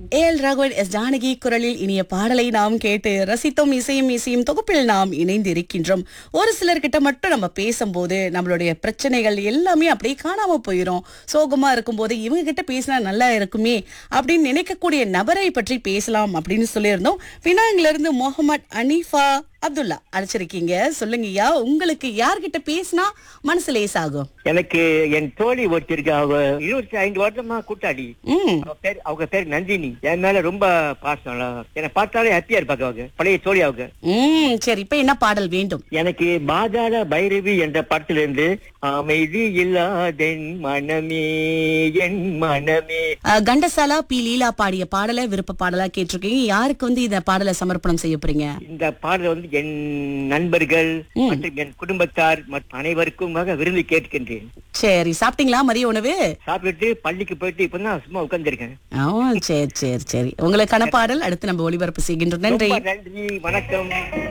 ஏ L Raghavan S Janaki குரலில் இனிய பாடலை நாம் கேட்டு ரசித்தோம் இசையும் இசையும் தொகுப்பில் நாம் இணைந்து இருக்கின்றோம் ஒரு சிலர்கிட்ட மட்டும் நம்ம பேசும்போது நம்மளுடைய பிரச்சனைகள் எல்லாமே அப்படியே காணாம போயிடும் சோகமா இருக்கும்போது இவங்க கிட்ட பேசினா நல்லா இருக்குமே அப்படின்னு நினைக்கக்கூடிய நபரை பற்றி பேசலாம் அப்படின்னு சொல்லியிருந்தோம் பினாங்கில இருந்து முகமது அனீஃபா அப்துல்லா அழைச்சிருக்கீங்க சொல்லுங்கய்யா உங்களுக்கு யார்கிட்ட பேசினா மனசு லேசாகும் எனக்கு என் தோழி ஒருத்தருக்கு அவங்க இருபத்தி ஐந்து வருஷமா கூட்டாளி ம் அவ பேர் அவங்க பேர் நந்தினி என் மேல ரொம்ப பாசம் என்னை பார்த்தாலே ஹாப்பியா இருப்பாங்க அவங்க பழைய தோழி அவங்க ம் சரி இப்ப என்ன பாடல் வேண்டும் எனக்கு பாதாள பைரவி என்ற படத்திலிருந்து அமைதி இல்லாதென் மனமே என் மனமே அஹ், கண்டசாலா பி லீலா பாடிய பாடலை விருப்ப பாடலா கேட்டிருக்கீங்க யாருக்கு வந்து இந்த பாடலை சமர்ப்பணம் செய்ய போறீங்க இந்த பாடல் வந்து என் நண்பர்கள் மற்றும் என் குடும்பத்தார் மற்றும் அனைவருக்குமாக விரும்பி கேட்கின்றேன் சரி சாப்பிட்டீங்களா மதிய உணவு சாப்பிட்டு பள்ளிக்கு போயிட்டு இப்பதான் சும்மா உட்கார்ந்திருக்கேன் ஆ சரி சரி சரி உங்களுக்கான பாடல் அடுத்து நம்ம ஒளிபரப்பு செய்கின்றோம் நன்றி ரொம்ப நன்றி வணக்கம்